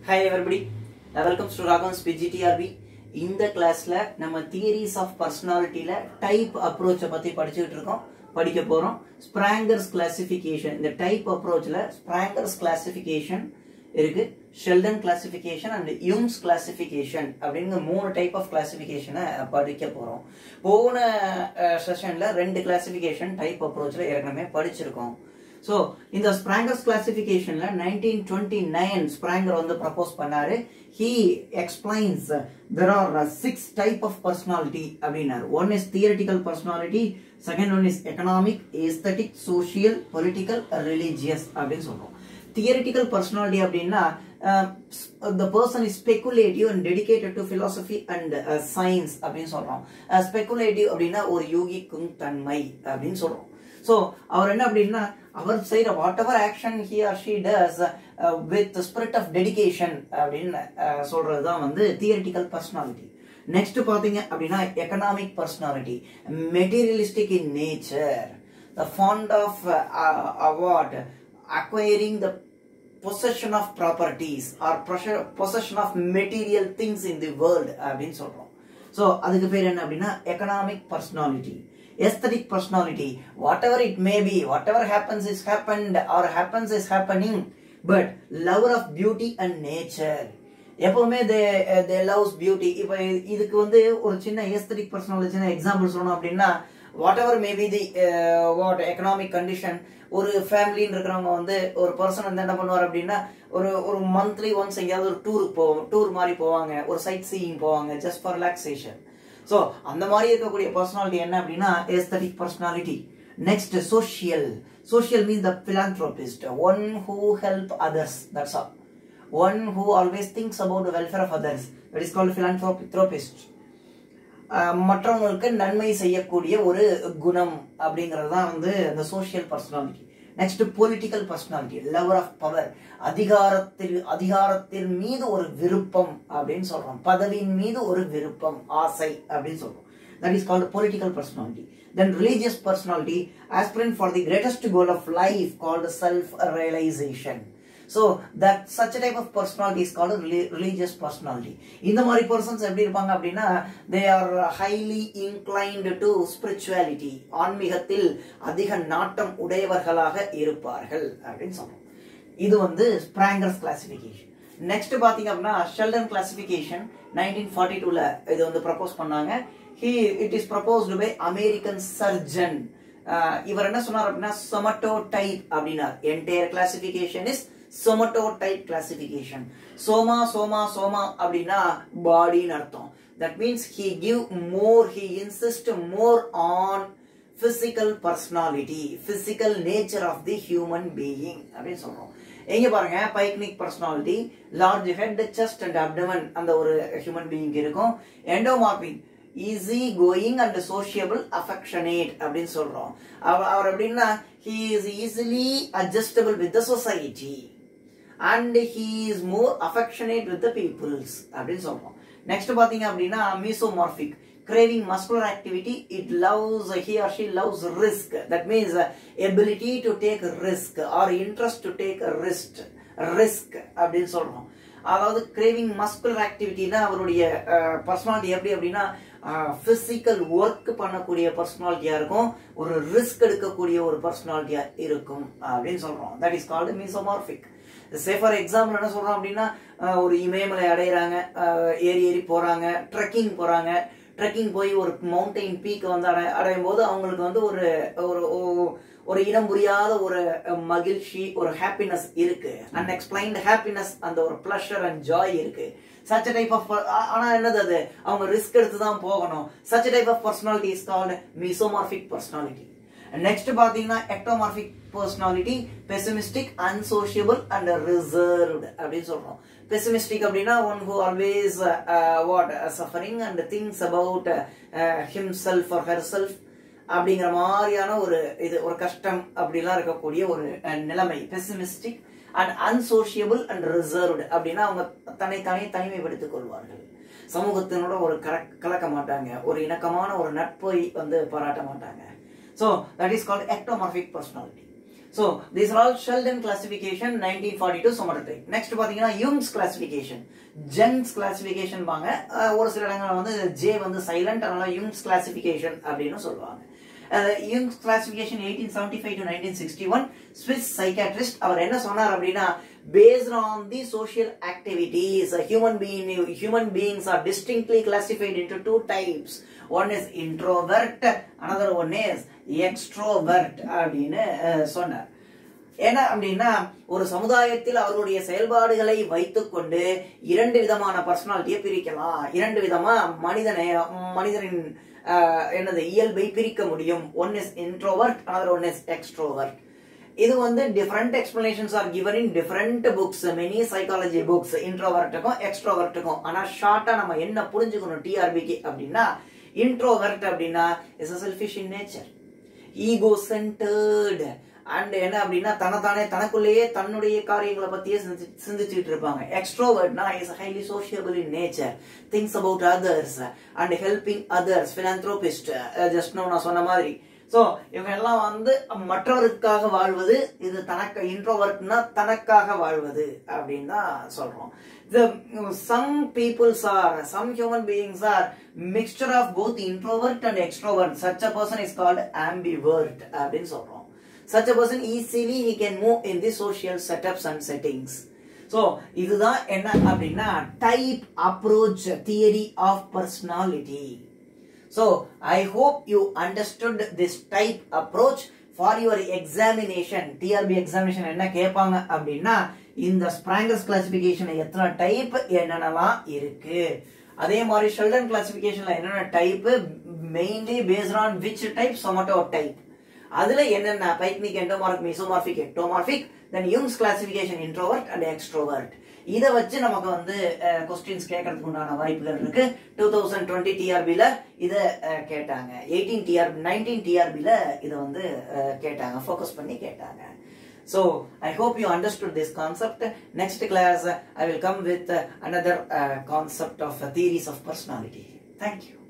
Hi everybody welcome to Ragam's PGTRB இந்த கிளாஸ்ல நம்ம தியரிஸ் ஆஃப் பர்சனாலிட்டியில டைப் அப்ரோச்சை பத்தி படிச்சுட்டு இருக்கோம் படிக்க போறோம் ஸ்ப்ராங்கர்ஸ் கிளாசிஃபிகேஷன் இந்த டைப் அப்ரோச்ல ஸ்ப்ராங்கர்ஸ் கிளாசிஃபிகேஷன் இருக்கு Sheldon classification and Jung's classification அப்படிங்கிற மூணு டைப் ஆஃப் கிளாசிஃபிகேஷனை படிக்க போறோம் போன செஷன்ல ரெண்டு கிளாசிஃபிகேஷன் டைப் அப்ரோச்ல ஏற்கனவே படிச்சிருக்கோம் ஸோ இந்த ஸ்ப்ராங்கர்ஸ் கிளாசிஃபிகேஷன்ல நைன்டீன் டுவெண்ட்டி நைன் ஸ்ப்ராங்கர் வந்து ப்ரப்போஸ் பண்ணாரு he explains there are six type of personality அப்படின்னாரு one is theoretical personality second one is economic aesthetic social political religious அப்படின்னு சொல்றோம் தியரிட்டிக்கல் பர்சனாலிட்டி அப்படின்னா the person is speculative and dedicated to philosophy and science அப்படின்னு சொல்றோம் speculative அப்படின்னா ஒரு யூகிக்கும் தன்மை அப்படின்னு சொல்றோம் ஸோ அவர் என்ன அப்படின்னா அவர் செய்யற whatever action he or she does with spirit of dedication அப்படின்னு சொல்றது தான் வந்து தியரிட்டிக்கல் பர்சனாலிட்டி நெக்ஸ்ட் பாத்தீங்க அப்படின்னா economic personality materialistic in nature the fond of award acquiring the possession of properties or possession of material things in the world அப்படின்னு சொல்றோம் so அதுக்கு பேர் என்ன அப்படின்னா economic personality aesthetic personality whatever it may be whatever happens is happened or happens is happening but lover of beauty and nature எப்பவுமே தே தே loves beauty இப்போ இதுக்கு வந்து ஒரு சின்ன ஏஸ்தட்டிக் பர்சனாலிட்டி சின்ன எக்ஸாம்பிள் சொல்லணும் அப்படின்னா whatever maybe the what economic condition ஒரு ஃபேமிலின்னு இருக்கிறவங்க வந்து ஒரு பர்சன் வந்து என்ன பண்ணுவார் அப்படின்னா ஒரு ஒரு மந்த்லி ஒன்ஸ் எங்கேயாவது ஒரு டூருக்கு போவோம் டூர் மாதிரி போவாங்க ஒரு சைட் சீயிங் போவாங்க ஜஸ்ட் ஃபார் ரிலாக்ஸேஷன் ஸோ அந்த மாதிரி இருக்கக்கூடிய பர்சனாலிட்டி என்ன அப்படின்னா aesthetic personality next social social mean the philanthropist one who help others that's all one who always thinks about welfare of others that is called philanthropist மற்றவங்களுக்கு நன்மை செய்யக்கூடிய ஒரு குணம் அப்படிங்கிறது தான் வந்து அந்த social personality next political personality lover of power அதிகாரத்தில் அதிகாரத்தின் மீது ஒரு விருப்பம் அப்படின்னு சொல்றோம் பதவியின் மீது ஒரு விருப்பம் ஆசை அப்படின்னு சொல்றோம் that is called political personality then religious personality aspirant for the greatest goal of life called self realization so that such type of personality is called religious personality இந்த மாதிரி பர்சன்ஸ் எப்படி இருப்பாங்க அப்படின்னா they are highly inclined to spirituality ஆன்மீகத்தில் அதிக நாட்டம் உடையவர்களாக இருப்பார்கள் அப்படின்னு சொல்றோம் இது வந்து ஸ்பிராங்கர்ஸ் கிளாசிபிகேஷன் நெக்ஸ்ட் பாத்தீங்க அப்படின்னா ஷெல்டன் கிளாசிபிகேஷன் நைன்டீன் ஃபார்ட்டி டூல இது வந்து ப்ரப்போஸ் பண்ணாங்க he it is proposed by American surgeon இவர் என்ன சொன்னார் அப்படின்னா சொமட்டோ டைப் அப்படின்னார் entire classification is somatotype classification soma soma soma அப்படின்னா பாடின்னு அர்த்தம் that means he give more he insist more on physical personality physical nature of the human being அப்படின்னு சொல்றோம் எங்க பாருங்க pyknic personality large head chest and abdomen அந்த ஒரு human being இருக்கும் endomorphic easy going and sociable affectionate அப்படின்னு சொல்றோம் அவர் எப்படின்னா he is easily adjustable with the society and he is more affectionate with the peoples அப்படின்னு சொல்றோம் நெக்ஸ்ட் பாத்தீங்க அப்படின்னா மீசோமார்பிக் craving muscular activity it loves he or she loves risk that means uh, ability to take risk or interest to take a risk risk அப்படின்னு சொல்றோம் அதாவது craving muscular ஆக்டிவிட்டினா அவருடைய personality எப்படி அப்படின்னா பிசிக்கல் ஒர்க் பண்ணக்கூடிய பர்சனாலிட்டியா இருக்கும் ஒரு ரிஸ்க் எடுக்கக்கூடிய ஒரு பர்சனாலிட்டியா இருக்கும் அப்படின்னு சொல்றோம் that is called mesomorphic say for example என்ன சொல்றோம் அப்படின்னா ஒரு இமயமலை அடையிறாங்க ஏறி ஏறி போறாங்க ட்ரெக்கிங் போறாங்க ட்ரெக்கிங் போய் ஒரு மவுண்டைன் பீக் வந்து அடை அடையும் போது அவங்களுக்கு வந்து ஒரு ஒரு ஒரு இனம் புரியாத ஒரு மகிழ்ச்சி ஒரு ஹாப்பினஸ் இருக்கு அன்எக்ஸ்பிளைன்ட் ஹாப்பினஸ் அந்த ஒரு பிளஷர் அண்ட் ஜாய் இருக்கு சச் டைப் ஆஃப் ஆனா என்னது அது அவங்க ரிஸ்க் எடுத்து தான் போகணும் such type of personality is called mesomorphic personality next பாத்தீங்கன்னா ectomorphic personality pessimistic unsociable and reserved அப்படின்னு சொல்றோம் பெசிமிஸ்டிக் அப்படின்னா one who always what suffering and thinks about himself or herself அப்படிங்கிற மாதிரியான ஒரு இது ஒரு கஷ்டம் அப்படிலாம் இருக்கக்கூடிய ஒரு நிலைமை pessimistic and unsociable and reserved அப்படின்னா அவங்க தன்னை தானே தனிமைப்படுத்திக் கொள்வார்கள் சமூகத்தினோட ஒரு கலக்க மாட்டாங்க ஒரு இணக்கமான ஒரு நட்பை வந்து பாராட்ட மாட்டாங்க so that is called ectomorphic personality so this are all Sheldon classification nineteen forty two somatotype next பார்த்தீங்கன்னா யூங்ஸ் கிளாசிபிகேஷன் ஜென்ஸ் கிளாசிபிகேஷன் பாங்க அஹ் ஒரு சில இடங்களில் வந்து ஜே வந்து சைலண்ட் அதனால யூங்ஸ் கிளாசிபிகேஷன் அப்படின்னு சொல்லுவாங்க Jung's classification eighteen seventy five to nineteen sixty one Swiss psychiatrist அவர் என்ன சொன்னார் அப்படின்னா based on the social activities a human being human beings are distinctly classified into two types one is introvert another one is extrovert அப்படின்னு அஹ், சொன்னார் என்ன அப்படின்னா ஒரு சமுதாயத்தில் அவருடைய செயல்பாடுகளை வைத்துக்கொண்டு இரண்டு விதமான பர்சனாலிட்டியை பிரிக்கலாம் இரண்டு விதமா மனிதனை மனிதனின் அஹ், என்னது இயல்பை பிரிக்க முடியும் one is introvert another one is extrovert இது வந்து different explanations are given in different books many psychology books இன்ட்ரோவர்ட்டுக்கும் எக்ஸ்ட்ரோவர்ட்டுக்கும் ஆனா ஷார்ட்டா நம்ம என்ன புரிஞ்சுக்கணும் டிஆர்பிக்கு அப்படின்னா இன்ட்ரோவர்ட் அப்படின்னா is selfish in nature ego centered and என்ன அப்படின்னா தனத்தானே தனக்குள்ளேயே தன்னுடைய காரியங்களை பத்தியே சிந்தி- சிந்திச்சுட்டு இருப்பாங்க எக்ஸ்ட்ரோவர்ட்னா is highly sociable in nature thinks about others and helping others philanthropist just நான் சொன்ன மாதிரி சோ இவங்க எல்லாம் வந்து மற்றவருக்காக வாழ்வது இது தனக்கு இன்ட்ரோவர்ட்னா தனக்காக வாழ்வது அப்படின்னு தான் சொல்றோம் the some peoples are some human beings are mixture of both introvert and extrovert such a person is called ambivert அப்படின்னு சொல்றோம் such a person easily he can move in the social setups and settings so இதுதான் என்ன அப்படின்னா type approach theory of personality So I hope you understood this type approach for your examination. TRB examination என்ன கேட்பாங்க அப்படின்னா இந்த ஸ்பிராங்கஸ் classification எத்தனை type என்னென்னலாம் இருக்கு அதே மாதிரி ஷெல்டன் கிளாசிபிகேஷன்ல என்னென்ன type mainly based on which type somatotype அதுல என்னென்ன pyknic endomorph mesomorphic ectomorphic then Jung's classification introvert and extrovert இதை வச்சு நமக்கு வந்து கொஸ்டின்ஸ் கேட்கறதுக்கு உண்டான வாய்ப்புகள் இருக்கு டூ தௌசண்ட் டுவெண்ட்டி டிஆர்பில இதை அஹ், கேட்டாங்க எயிட்டீன் டிஆர் நைன்டீன் டிஆர்பில இதை வந்து அஹ், கேட்டாங்க ஃபோக்கஸ் பண்ணி கேட்டாங்க So I hope you understood this concept. Next class, I will come with uh, another uh, concept of uh, theories of personality. Thank you.